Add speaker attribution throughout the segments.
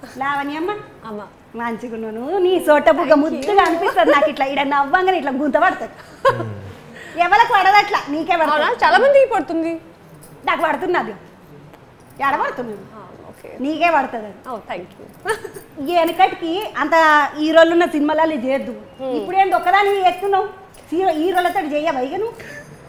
Speaker 1: లావణ్యమ్మ
Speaker 2: అమ్మ
Speaker 1: మంచిగా ఉన్నాను నీ సోట బుగ్గ ముద్దుగా అనిపిస్తుంది నాకు ఇట్లా ఇక్కడ నవ్వంగానే ఇట్లా గుంత పడుతుంది ఎవరికి పడదు అట్లా నీకే
Speaker 2: అవునా
Speaker 1: పడుతుంది
Speaker 2: చాలా మందికి పడుతుంది
Speaker 1: నాకు పడుతున్నది ఎడ పడుతున్నది
Speaker 2: ఓకే
Speaker 1: నీకే పడుతుంది అది
Speaker 2: ఓ థ్యాంక్ యూ
Speaker 1: ఈ వెనకటికి అంత హీరోలు ఉన్న సినిమాలలో చేయొద్దు ఇప్పుడు ఏంటి ఒక్కదాని ఎత్తున్నావు హీరో హీరోలతో చేయవా ఇక నువ్వు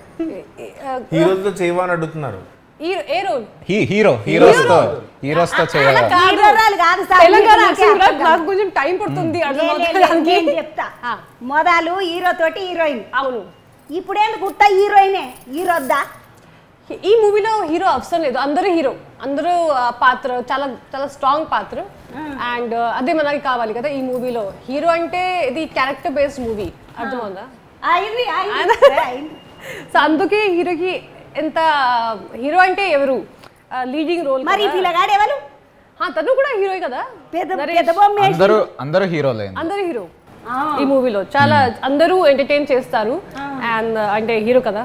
Speaker 3: హీరోలతో చేయవా అని అడుగుతున్నారు
Speaker 2: ఏ రోల్
Speaker 4: హీ- హీరో హీరోస్తో హీరోస్తో చేయాలి
Speaker 1: హీరోరాలు కాదు సార్
Speaker 2: తెలంగాణ
Speaker 1: నీకే
Speaker 2: accent కూడా
Speaker 1: అర్థం
Speaker 2: నాకు కొంచెం టైం పడుతుంది
Speaker 1: లే, లే, లే,
Speaker 2: అర్థమవుతుంది
Speaker 1: నేను చెప్తా
Speaker 2: ఆ.
Speaker 1: మొదలు హీరో తోటి హీరోయిన్
Speaker 2: అవును
Speaker 1: ఇప్పుడేందుకు గుట్ట హీరోయినే హీరో వద్దా
Speaker 2: ఈ మూవీలో హీరో అవసరం లేదు అందరూ హీరో అందరూ ఆ, పాత్ర చాలా చాలా స్ట్రాంగ్ పాత్ర అండ్ అదే మనకి కావాలి కదా ఈ మూవీలో హీరో అంటే ఇది క్యారెక్టర్ బేస్డ్ మూవీ అర్థమవుందా
Speaker 1: అయింది అయింది అయింది.
Speaker 2: సో అందుకే హీరోకి ఎంత హీరో అంటే ఎవరు లీడింగ్ రోల్
Speaker 1: మరి ఈ పిల్లగాడు ఎవరు
Speaker 2: తను కూడా హీరో కదా
Speaker 1: పెద్ద
Speaker 2: నరేష్.
Speaker 1: పెద్ద బొమ్మ వేసి-
Speaker 4: అందరూ అందరూ హీరోలే
Speaker 2: అందరూ హీరో
Speaker 1: ఆ.
Speaker 2: ఈ మూవీలో చాలా అందరూ ఎంటర్టైన్ చేస్తారు అండ్ అంటే హీరో కదా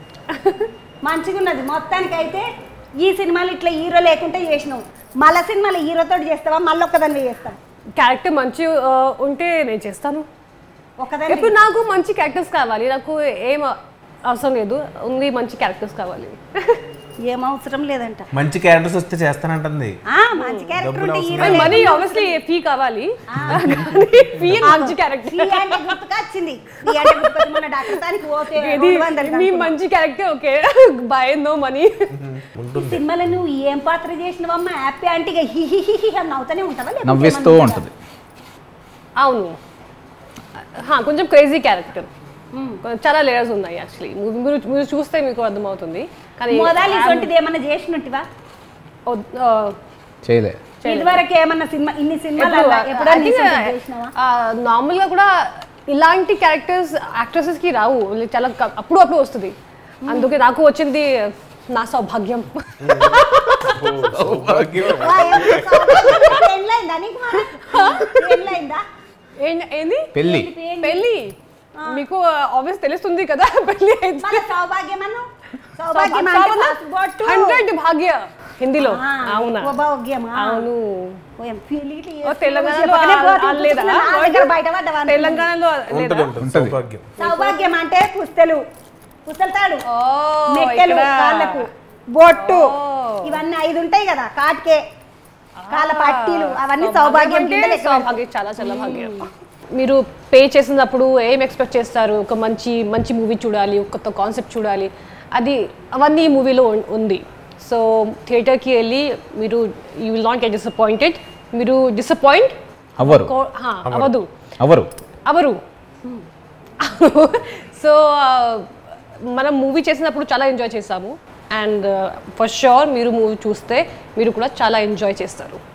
Speaker 1: మంచిగా ఉన్నది మొత్తానికి అయితే ఈ సినిమాలు ఇట్లా హీరో లేకుంటే చేసినావు మళ్ళా సినిమాలు హీరోతో చేస్తావా మళ్ళీ ఒక్కదాన్ని చేస్తావా
Speaker 2: క్యారెక్టర్ మంచి ఆ, ఉంటే నేను చేస్తాను
Speaker 1: ఒక్కదాన్ని
Speaker 2: ఇప్పుడు నాకు మంచి క్యారెక్టర్స్ కావాలి నాకు ఏం అవసరం లేదు ఓన్లీ మంచి క్యారెక్టర్స్ కావాలి
Speaker 1: ఏం అవసరం లేదంట
Speaker 3: మంచి క్యారెక్టర్స్ వస్తే చేస్తానంటుంది
Speaker 1: ఆ, మంచి క్యారెక్టర్ ఉంటే హీరో
Speaker 2: మనీ ఆబ్వియస్లీ ఫీ కావాలి ఫీ మంచి క్యారెక్టర్
Speaker 1: ఈ అంటే గుర్తుకొచ్చింది ఈ అంటే గుర్తుకొచ్చి మన డాక్టర్ తానికి పోతే
Speaker 2: ఇది
Speaker 1: రెండు వందలు
Speaker 2: మీ
Speaker 1: కనుక్కున్నాం.
Speaker 2: మంచి character okay by no money
Speaker 3: ఉంటుంది
Speaker 1: సినిమాలో నువ్వు ఏం పాత్ర చేసినవమ్మా హ్యాపీ అంటే ఇక హి హి హి హి అని నవ్వుతూనే ఉంటావా లేకపోతే
Speaker 4: నవ్విస్తూ
Speaker 1: ఏమన్నా
Speaker 4: ఉంటుంది
Speaker 2: అవును హా, కొంచెం క్రేజీ క్యారెక్టర్ చాలా లేయర్స్ ఉన్నాయి యాక్చువల్లీ మీరు మీరు చూస్తే మీకు అర్థమవుతుంది కానీ
Speaker 1: మొదలు ఇటువంటిది ఏమన్నా చేసినట్టువా
Speaker 2: ఓ, ఆ,
Speaker 4: చేయలే
Speaker 1: ఇదివరకు ఏమన్నా సినిమా ఇన్ని సినిమాలు
Speaker 2: ఎప్పుడు
Speaker 1: ఎప్పుడన్నా
Speaker 2: I think,
Speaker 1: ఇటువంటిది చేసినావా
Speaker 2: ఆ, నార్మల్ గా కూడా ఇలాంటి క్యారెక్టర్స్ యాక్ట్రెసెస్ కి రావు చాలా క- అప్పుడు అప్పుడు వస్తుంది అందుకే నాకు వచ్చింది నా సౌభాగ్యం
Speaker 1: వా, ఏమన్నా సౌభాగ్యం? పెళ్ళయిందా నీకు మరి? పెళ్ళయిందా?
Speaker 2: ఏం- ఏంది
Speaker 4: పెళ్ళి
Speaker 1: పెళ్ళి.
Speaker 2: పెళ్ళి మీకు ఆబ్వియస్ తెలుస్తుంది కదా పెళ్ళి
Speaker 1: మళ్ళా సౌభాగ్యం అను సౌభాగ్యం అంటే పాస్పోర్టు.
Speaker 2: హండ్రెడ్ భాగ్య హిందీలో
Speaker 1: ఆ,
Speaker 2: అవునా
Speaker 1: సౌభాగ్యమా?
Speaker 2: అవును
Speaker 1: ఓ, ఏం పెళ్ళిళ్ళు
Speaker 2: ఓ,
Speaker 1: చేసుకున్నావు,
Speaker 2: తెలంగాణలో
Speaker 1: చెప్పకనే
Speaker 2: ఆ-
Speaker 1: పోతే
Speaker 2: ఆ లేదా
Speaker 1: చూస్తున్నా, నా దగ్గర బయట పడ్డవా అనుకున్నా.
Speaker 2: తెలంగాణలో
Speaker 3: ఉంటుంది
Speaker 2: లేదా
Speaker 3: ఉంటుంది
Speaker 4: ఉంటది.
Speaker 3: సౌభాగ్యం
Speaker 1: సౌభాగ్యం అంటే పుస్తలు పుస్తలతాడు
Speaker 2: ఓ,
Speaker 1: మెట్టెలు
Speaker 2: ఇక్కడ.
Speaker 1: కాళ్ళకు బొట్టు
Speaker 2: ఓ.
Speaker 1: ఇవన్నీ ఐదు ఉంటాయి కదా కాటికే కాళ్ళ పట్టీలు అవన్నీ
Speaker 2: సౌభాగ్యం
Speaker 1: సౌభాగ్యం
Speaker 2: అంటే
Speaker 1: కింద లెక్క
Speaker 2: సౌభాగ్యం చాలా చాలా భాగ్యం మీరు పే చేసినప్పుడు ఏం ఎక్స్పెక్ట్ చేస్తారు ఒక మంచి మంచి మూవీ చూడాలి ఒక కొత్త కాన్సెప్ట్ చూడాలి అది అవన్నీ ఈ మూవీలో ఉంది సో థియేటర్కి వెళ్ళి మీరు you will not get disappointed మీరు డిసప్పాయింట్
Speaker 4: అవ్వరు
Speaker 2: అవ్వదు
Speaker 4: అవరు
Speaker 2: అవరు సో మనం మూవీ చేసినప్పుడు చాలా ఎంజాయ్ చేసాము అండ్ ఫర్ షూర్ మీరు మూవీ చూస్తే మీరు కూడా చాలా ఎంజాయ్ చేస్తారు